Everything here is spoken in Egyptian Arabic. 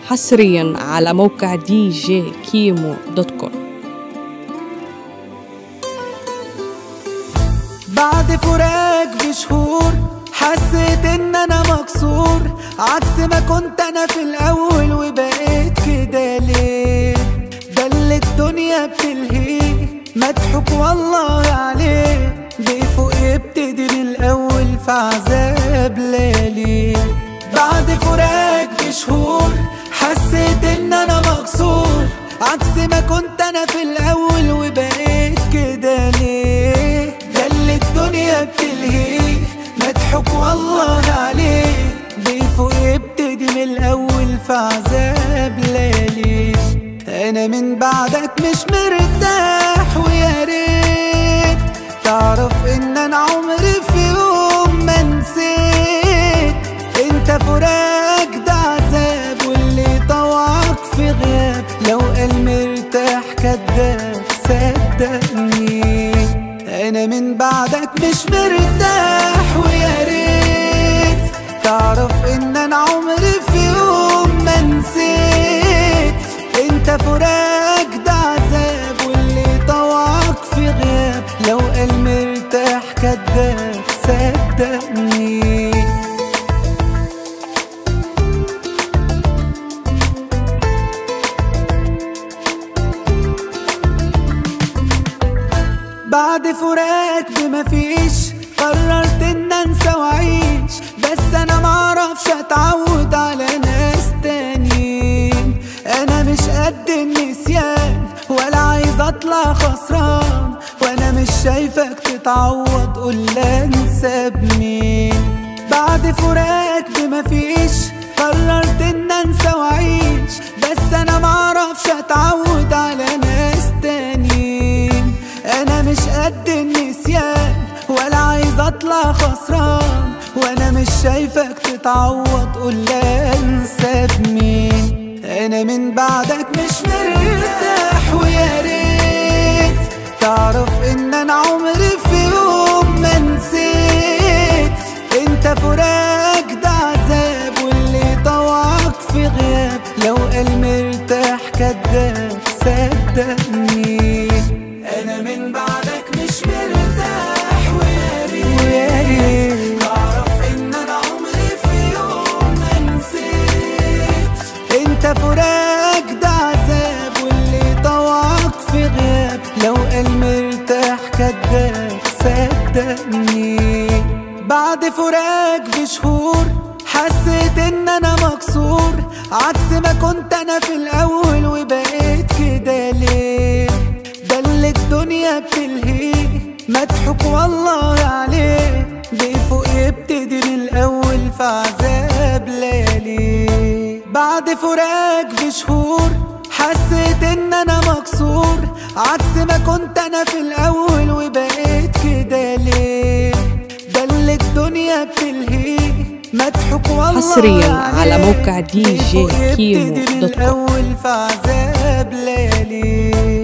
حصريا على موقع دي جي كيمو دوت كوم بعد فراق بشهور حسيت ان انا مكسور عكس ما كنت انا في الاول وبقيت كده ليه ده اللي الدنيا بتلهيه مضحوك والله عليه بيفوق يبتدي من الاول في عذاب ليالي بعد فراق بشهور حسيت ان انا مكسور عكس ما كنت انا في الاول وبقيت كده ليه ده اللي الدنيا بتلهيه مضحوك والله عليه بيفوق يبتدي من الاول في عذاب ليالي انا من بعدك مش مرتاح ويا ريت تعرف ان انا عمري في يوم ما نسيت انت فراق ده عذاب واللي طوعك في غياب لو قال مرتاح كداب صدقني انا من بعدك مش مرتاح ويا ريت تعرف ان انا عمري في يوم ما نسيت انت فراق ده عذاب واللي طوعك في غياب لو قال مرتاح كداب صدقني بعد فراق بمفيش قررت ان انسى واعيش بس انا معرفش اتعود على ناس تانيين انا مش قد النسيان ولا عايز اطلع خسران وانا مش شايفك تتعوض قول انسى بمين بعد فراق بمفيش قررت ان انسى واعيش بس انا معرفش اتعود على ناس تانيين انا مش قد النسيان ولا عايز اطلع خسران وانا مش شايفك تتعوض قول انسى بمين انا من بعدك مش مرتاح ويا ريت تعرف ان انا عمري في يوم ما نسيت انت فراق ده عذاب واللي طوعك في غياب لو قال مرتاح كداب صدقني انا من بعدك مش مرتاح ويا ريت ويا ريت تعرف ان انا عمري في يوم ما نسيت انت فراق ده عذاب واللي طوعك في غياب لو قال مرتاح كداب صدقني بعد فراق بشهور حسيت ان انا مكسور عكس ما كنت انا في الاول وبقيت كده ليه ده اللي الدنيا بتلهيه مضحوك والله عليه بيفوق يبتدي من الاول في عذاب ليالي بعد فراق بشهور حسيت ان انا مكسور عكس ما كنت انا في الاول وبقيت كده ليه ده اللي الدنيا بتلهيه مضحوك والله حصرياً على عليه. موقع دي جي بيفوق كيمو يبتدي من دوت كوم. الاول في عذاب ليالي